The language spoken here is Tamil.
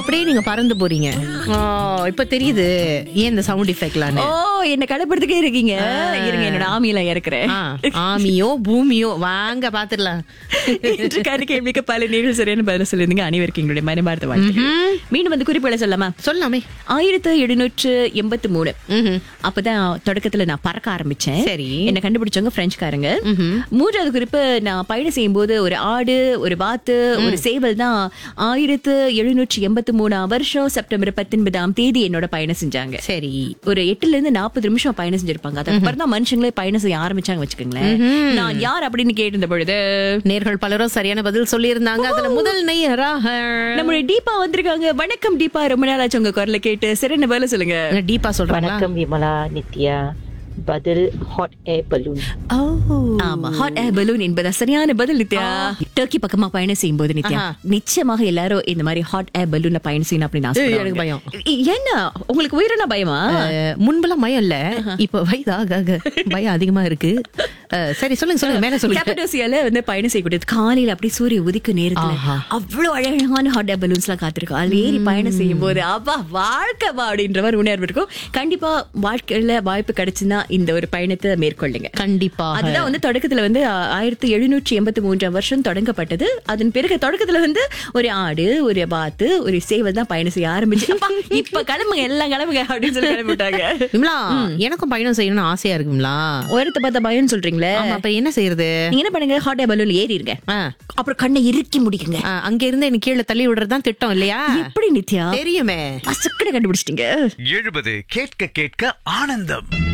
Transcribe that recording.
அப்படியே நீங்க பறந்து போறீங்க ஓ இப்ப தெரியுது ஏன் இந்த சவுண்ட் எஃபெக்ட்லான்னு ஓ என்ன கலப்படுறதுக்கே இருக்கீங்க இருங்க என்னோட ஆமியில இறக்குறேன் ஆ, ஆமியோ பூமியோ வாங்க பாத்துடலாம் இன்று காலை கேள்விக்கு பல நேரில் சரியான பதில் சொல்லியிருந்தீங்க அனைவருக்கும் எங்களுடைய மனமார்ந்த வாழ்த்துக்கள் மீண்டும் வந்து குறிப்புகளை சொல்லலாமா சொல்லாமே ஆயிரத்து எழுநூற்று எண்பத்தி மூணு ம்ஹும். அப்பதான் தொடக்கத்துல நான் பறக்க ஆரம்பிச்சேன் சரி. என்ன கண்டுபிடிச்சவங்க பிரெஞ்சுக்காரங்க மூன்றாவது குறிப்பு நான் பயணம் செய்யும்போது ஒரு ஆடு ஒரு வாத்து ஒரு சேவல் தான் ஆயிரத்து எழுநூற்றி எண்பத்தி மூணாம் வருஷம் செப்டம்பர் பத்தொன்பதாம் தேதி என்னோட பயணம் செஞ்சாங்க சரி ஒரு எட்டுல இருந்து நாற்பது நிமிஷம் பயணம் செஞ்சிருப்பாங்க அதுக்கப்புறம் தான் மனுஷங்களே பயணம் செய்ய ஆரம்பிச்சாங்க வச்சுக்கோங்களேன் நான் யார் அப்படின்னு கேட்டிருந்த பொழுது நேர்கள் பலரும் சரியான பதில் சொல்லியிருந்தாங்க அதுல முதல் நெய்யராக நம்மளுடைய டீபா வந்திருக்காங்க வணக்கம் டீபா ரொம்ப நாள் ஆச்சு உங்க குரலை கேட்டு சரி என்ன பதில சொல்லுங்க டீப்பா சொல்றாங்களா வணக்கம் விமலா நித்யா பதில் ஹாட் ஏர் பலூன் ஆமா ஹாட் ஏர் பலூன் என்பதா சரியான பதில் நித்யா டர்க்கி பக்கமா பயணம் செய்யும் போது நித்யா ஆஹா. நிச்சயமாக எல்லாரும் இந்த மாதிரி ஹாட் ஏர் பலூன்ல பயணம் செய்யணும் அப்படின்னு ஏய், ஆசைப்படுவாங்க. எனக்கு பயம். இ- என்ன உங்களுக்கு உயிரின பயமா அஹ், முன்பெல்லாம் பயம் இல்ல இப்ப வயதாக ஆக பயம் அதிகமா இருக்கு அஹ், சரி சொல்லுங்க சொல்லுங்க மேல சொல்லுங்க கேப்படோசியால வந்து பயணம் செய்யக்கூடியது காலையில அப்படியே சூரிய உதிக்க நேரத்துல ஆஹா. அவ்வளவு அழகான ஹாட் ஏர் பலூன்ஸ் எல்லாம் காத்திருக்கும் அதுல ஏறி பயணம் செய்யும் போது அப்பா வாழ்க்கை வா அப்படின்ற மாதிரி உணர்வு இருக்கும் கண்டிப்பா வாழ்க்கையில வாய்ப்பு கிடைச்சுன்னா இந்த ஒரு பயணத்தை மேற்கொள்ளுங்க கண்டிப்பா அதுதான் வந்து தொடக்கத்துல வந்து ஆ- ஆயிரத்தி எழுநூற்றி எண்பத்தி மூன்றாம் வருஷம் தொடங்கப்பட்டது அதன் பிறகு தொடக்கத்துல வந்து ஒரு ஆடு ஒரு பாத்து ஒரு சேவல் தான் பயணம் செய்ய ஆரம்பிச்சு அப்பா, இப்ப கிளம்புங்க எல்லாம் கிளம்புங்க அப்படின்னு சொல்லி கிளம்பிட்டாங்க விமலா எனக்கும் பயணம் செய்யணும்னு ஆசையா இருக்கு விமலா உயரத்தை பார்த்த பயம் சொல்றீங்களே ஆமா அப்ப என்ன செய்யறது நீங்க என்ன பண்ணுங்க ஹாட் ஏர் பலூன் ஏறிடுங்க ஆ, அப்புறம் கண்ணை இறுக்கி முடிக்குங்க ஆ, அங்க இருந்து எனக்கு கீழே தள்ளி விடுறதுதான் திட்டம் இல்லையா எப்படி நித்யா தெரியுமே பசக்கடை கண்டுபிடிச்சிட்டீங்க எழுபது கேட்க கேட்க ஆனந்தம்